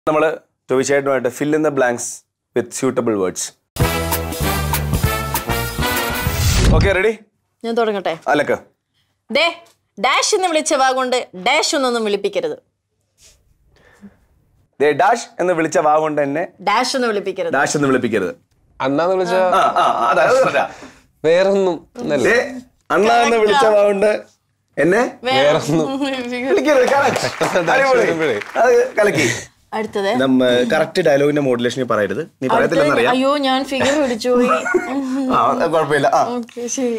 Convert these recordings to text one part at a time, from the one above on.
നമ്മൾ ടോവിച്ചായിട്ടുമായിട്ട് fill in the blanks with suitable words okay ready ഞാൻ തുടങ്ങട്ടെ അലക്ക് ദേ ഡാഷ് എന്ന് വിളിച്ച വാഗുകൊണ്ട് ഡാഷ് എന്നൊന്നും വിളിപ്പിക്കരുത് ദേ ഡാഷ് എന്ന് വിളിച്ച വാ കൊണ്ട് എന്നെ ഡാഷ് എന്ന് വിളിപ്പിക്കരുത് ഡാഷ് എന്ന് വിളിപ്പിക്കരുത് അണ്ണാന്ന് വിളിച്ച ആ ആ അതാ അത് പറഞ്ഞാ. വേറൊന്നും എന്നല്ല ദേ അണ്ണ എന്ന് വിളിച്ച വാ കൊണ്ട് എന്നെ വേറൊന്നും വിളിക്കരുത് correct. അടിപൊളി. വരുമ്പഴേ. അത് കലക്കി അടുത്തത് നമ്മ കറക്റ്റ് ഡയലോഗിന്റെ മോഡുലേഷൻ പറയരുത് നീ പറയത്തില്ലെന്ന് അറിയാം അയ്യോ ഞാൻ ഫിഗർ പിടിച്ചു പോയി ആ അത് കുഴപ്പമില്ല ആ ഓക്കെ ശരി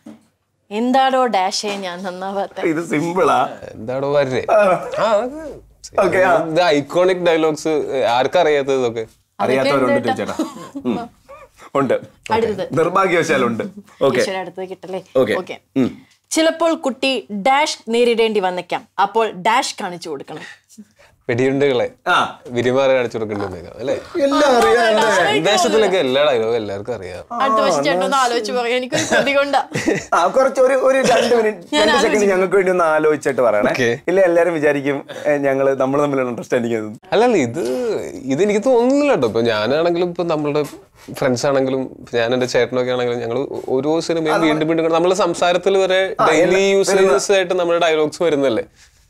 എന്താടോ ഡാഷേ ഞാൻ നന്നാവാത്ത ഇത് സിമ്പിളാ എന്താടോ വരേ ആ Okay, ആ. ഇത് ഐക്കോണിക് ഡയലോഗ്സ് ആർക്കറിയാത്തത് ഇതൊക്കെ അറിയാത്തവരുണ്ട് ചോദിച്ചേട്ടാ ഉം. ഉണ്ട് അടുത്തത് നിർഭാഗ്യവശാലുണ്ട് ഓക്കെ ഈശ്വര അടുത്തത് കിട്ടല്ലേ Okay. ഓക്കെ ഉം. ചിലപ്പോൾ കുട്ടി ഡാഷ് നേരിടേണ്ടി വന്നേക്കാം അപ്പോൾ ഡാഷ് കാണിച്ചു കൊടുക്കണം വെടിയുണ്ടുകളെ ആ വിരിമാറി കാണിച്ചു കൊടുക്കേണ്ടി അല്ലേ എല്ലാം അറിയാം ദേശത്തിലൊക്കെ എല്ലാ ഡയലോഗും എല്ലാവർക്കും അറിയാം അടുത്ത പക്ഷെ ചേട്ടനൊന്ന് ആലോചിച്ച് പറയാം എനിക്കൊരു കൊതി കൊണ്ടാ ആ കുറച്ച് ഒരു ഒരു രണ്ട് മിനിറ്റ് രണ്ട് സെക്കൻഡ് ഞങ്ങൾക്ക് വേണ്ടി ഒന്ന് ആലോചിച്ചിട്ട് പറയണേ Okay. ഇല്ല എല്ലാരും വിചാരിക്കും ഏ, ഞങ്ങള് നമ്മൾ തമ്മിലുള്ള അണ്ടർസ്റ്റാൻഡിങ് അല്ലല്ല ഇത് ഇത് എനിക്ക് തോന്നുന്നില്ല കേട്ടോ ഇപ്പൊ ഞാനാണെങ്കിലും ഇപ്പൊ നമ്മളുടെ ഫ്രണ്ട്സ് ആണെങ്കിലും ഞാൻ എന്റെ ചേട്ടനൊക്കെ ആണെങ്കിലും ഞങ്ങൾ ഓരോ സിനിമയും വീണ്ടും വീണ്ടും നമ്മൾ സംസാരത്തിൽ വരെ ഡെയിലി യൂസേജസ് ആയിട്ട് നമ്മുടെ ഡയലോഗ്സ് വരുന്നല്ലേ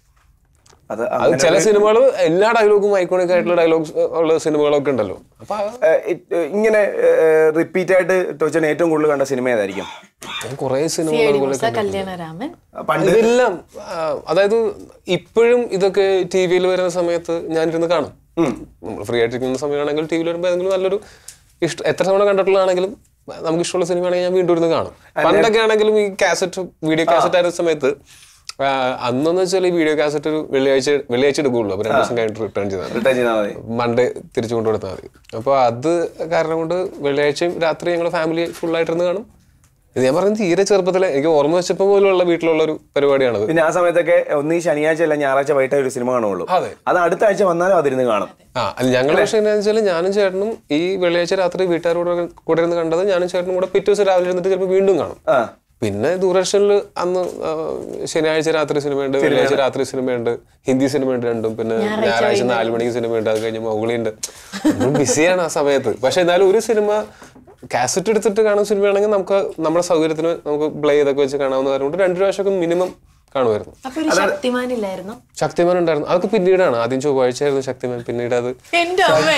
അത് അത് ചില സിനിമകൾ എല്ലാ ഡയലോഗും ഐക്കോണിക് ആയിട്ടുള്ള ഡയലോഗ്സ് ഉള്ള സിനിമകളൊക്കെ ഉണ്ടല്ലോ അപ്പൊ ആ- ഏ, it- ഇങ്ങനെ റിപ്പീറ്റ് ആയിട്ട് ടോച്ചൻ ഏറ്റവും കൂടുതൽ കണ്ട സിനിമ ഏതായിരിക്കും ഞാൻ കുറേ സി സിനിമകൾ ഐ ഡി അതുപോലെ മൂസ കല്യാണരാമൻ പണ്ട് ഇതെല്ലാം ആ, അതായത് ഇപ്പോഴും ഇതൊക്കെ ടി വിയിൽ വരുന്ന സമയത്ത് ഞാനിരുന്ന് കാണും നമ്മൾ ഫ്രീ ആയിട്ടിരിക്കുന്ന സമയമാണെങ്കിൽ ടി വിയിൽ വരുമ്പോൾ ഏതെങ്കിലും നല്ലൊരു ഇഷ്ടം എത്ര തവണ കണ്ടിട്ടുള്ളതാണെങ്കിലും നമുക്ക് ഇഷ്ടമുള്ള സിനിമയാണെങ്കിൽ ഞാൻ വീണ്ടും ഇരുന്ന് കാണും പണ്ടൊക്കെ ആണെങ്കിലും ഈ കാസറ്റ് വീഡിയോ കാസറ്റ് ആയിരുന്ന സമയത്ത് ആ, അന്നെന്ന് വെച്ചാൽ ഈ വീഡിയോ കാസറ്റ് ഒരു വെള്ളിയാഴ്ച വെള്ളിയാഴ്ച എടുക്കുകയുള്ളൂ അപ്പോൾ രണ്ട് ദിവസം കഴിഞ്ഞിട്ട് റിട്ടേൺ ചെയ്താൽ റിട്ടേൺ ചെയ്താൽ മതി മൺഡേ തിരിച്ചു കൊണ്ടു കൊടുത്താൽ മതി അപ്പോൾ അത് കാരണം കൊണ്ട് വെള്ളിയാഴ്ചയും രാത്രി ഞങ്ങൾ ഫാമിലി ഫുള്ളായിട്ടിരുന്ന് കാണും ഇത് ഞാൻ പറയുന്നത് തീരെ ചെറുപ്പത്തിലെ എനിക്ക് ഓർമ്മ വെച്ചപ്പോൾ പോലുള്ള വീട്ടിലുള്ള ഒരു പരിപാടിയാണത് പിന്നെ ആ സമയത്തൊക്കെ ഒന്നീ ശനിയാഴ്ച അല്ല ഞായറാഴ്ച വൈകിട്ട് ഒരു സിനിമ കാണുള്ളൂ അതെ. അത് അടുത്ത ആഴ്ച വന്നാലും അതിരുന്ന് കാണും ആ അല്ല ഞങ്ങൾ പക്ഷേ എന്താണെന്ന് വെച്ചാൽ ഞാനും ചേട്ടനും ഈ വെള്ളിയാഴ്ച രാത്രി വീട്ടുകാരോട് കൂടെ ഇരുന്ന് കണ്ടത് ഞാനും ചേട്ടനും കൂടെ പിറ്റേ ദിവസം രാവിലെ ഇരുന്നിട്ട് ചിലപ്പോൾ വീണ്ടും കാണും ആ പിന്നെ ദൂരദർശനിൽ അന്ന് ആ, ശനിയാഴ്ച രാത്രി സിനിമയുണ്ട് വെള്ളിയാഴ്ച രാത്രി സിനിമയുണ്ട് ഹിന്ദി സിനിമയുണ്ട് രണ്ടും പിന്നെ ഞായറാഴ്ച നാല് മണിക്ക് സിനിമയുണ്ട് അത് കഴിഞ്ഞ് മൗളിയുണ്ട് ബിസിയാണ് ആ സമയത്ത് പക്ഷെ എന്നാലും ഒരു സിനിമ കാസറ്റ് എടുത്തിട്ട് കാണുന്ന സിനിമയാണെങ്കിൽ നമുക്ക് നമ്മുടെ സൗകര്യത്തിന് നമുക്ക് പ്ലേ ചെയ്തൊക്കെ വെച്ച് കാണാവുന്ന കാര്യം കൊണ്ട് രണ്ടു പ്രാവശ്യമൊക്കെ മിനിമം കാണുമായിരുന്നു അപ്പൊ ഒരു ശക്തിമാനില്ലായിരുന്നു ശക്തിമാൻ ഉണ്ടായിരുന്നു അതൊക്കെ പിന്നീടാണ് ആദ്യം ചൊവ്വാഴ്ച ആയിരുന്നു ശക്തിമാൻ പിന്നീട് അത് എന്റെ അമ്മ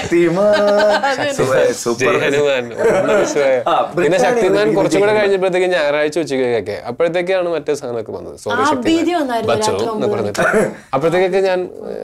സൂപ്പർ ജയ് ഹനുമാൻ ഓം നമഃ ശിവായ. ആ, പിന്നെ ബ്രിട്ടാനിയ ശക്തിമാൻ ഒരു കുറച്ചും കൂടെ കഴിഞ്ഞപ്പോഴത്തേക്ക് ഞായറാഴ്ച ഉച്ചയ്ക്കൊക്കെ അപ്പോഴത്തേക്കാണ് മറ്റേ സാധനമൊക്കെ വന്നത് സോറി ആ ഭീതി വന്നായിരുന്നു ബച്ചോ രാത്രി എന്ന് പറഞ്ഞിട്ട് അപ്പോഴത്തേക്കൊക്കെ ഞാൻ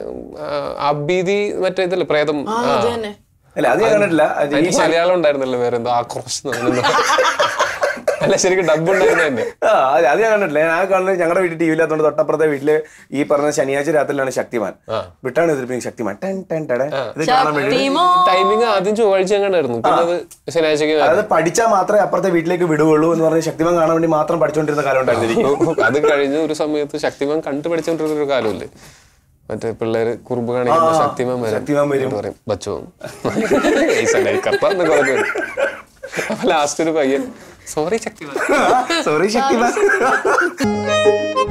അബീതി മറ്റേ ഇതല്ലേ പ്രേതം ആ ആ. അത് തന്നെ അല്ല അത് ഞാൻ കണ്ടിട്ടില്ല അത് ഈ അതിന് മലയാളം ഉണ്ടായിരുന്നല്ലോ വേറെ എന്തോ ആക്രോശ് എന്ന് പറഞ്ഞെന്തോ. അല്ല ശരിക്കും ഡബ് ഉണ്ടായിരുന്നു തന്നെ ആ അത് അത് ഞാൻ കണ്ടിട്ടില്ല ഞാൻ ആ കാണുന്നത് ഞങ്ങളുടെ വീട്ടിൽ ടി വി ഇല്ലാത്തതുകൊണ്ട് തൊട്ടപ്പുറത്തെ വീട്ടില് ഈ പറഞ്ഞ ശനിയാഴ്ച രാത്രിയിലാണ് ശക്തിമാൻ വിട്ടാണ് ഇതിൽ ശക്തിമാൻ ടെൻ ടെൻ ടെടെ ഇത് കാണാൻ വേണ്ടി ശക്തിമോ ടൈമിങ് ആദ്യം ചൊവ്വാഴ്ച എങ്ങാണ്ടായിരുന്നു പിന്നെ അത് ശനിയാഴ്ചക്ക് അതായത് പഠിച്ചാൽ മാത്രമേ അപ്പുറത്തെ വീട്ടിലേക്ക് വിടുകയുള്ളൂ എന്ന് പറഞ്ഞ് ശക്തിമാൻ കാണാൻ വേണ്ടി മാത്രം പഠിച്ചുകൊണ്ടിരുന്ന കാലം ഉണ്ടായിരുന്നു എനിക്ക്. അത് കഴിഞ്ഞ ഒരു സമയത്ത് ശക്തിമാൻ കണ്ടു പഠിച്ചോണ്ടിരുന്ന ഒരു കാലമല്ലേ മറ്റേ പിള്ളേര് കുറുമ്പ് കാണിക്കുമ്പോ ശക്തിമാൻ വരും ശക്തിമാൻ വരും. എന്നിട്ട് പറയും ബച്ചോ കപ്പ എന്നൊക്കെ പറഞ്ഞു വരും. അപ്പൊ ലാസ്റ്റ് ഒരു പയ്യൻ സോറി ശക്തിമാൻ സോറി ശക്തിമാൻ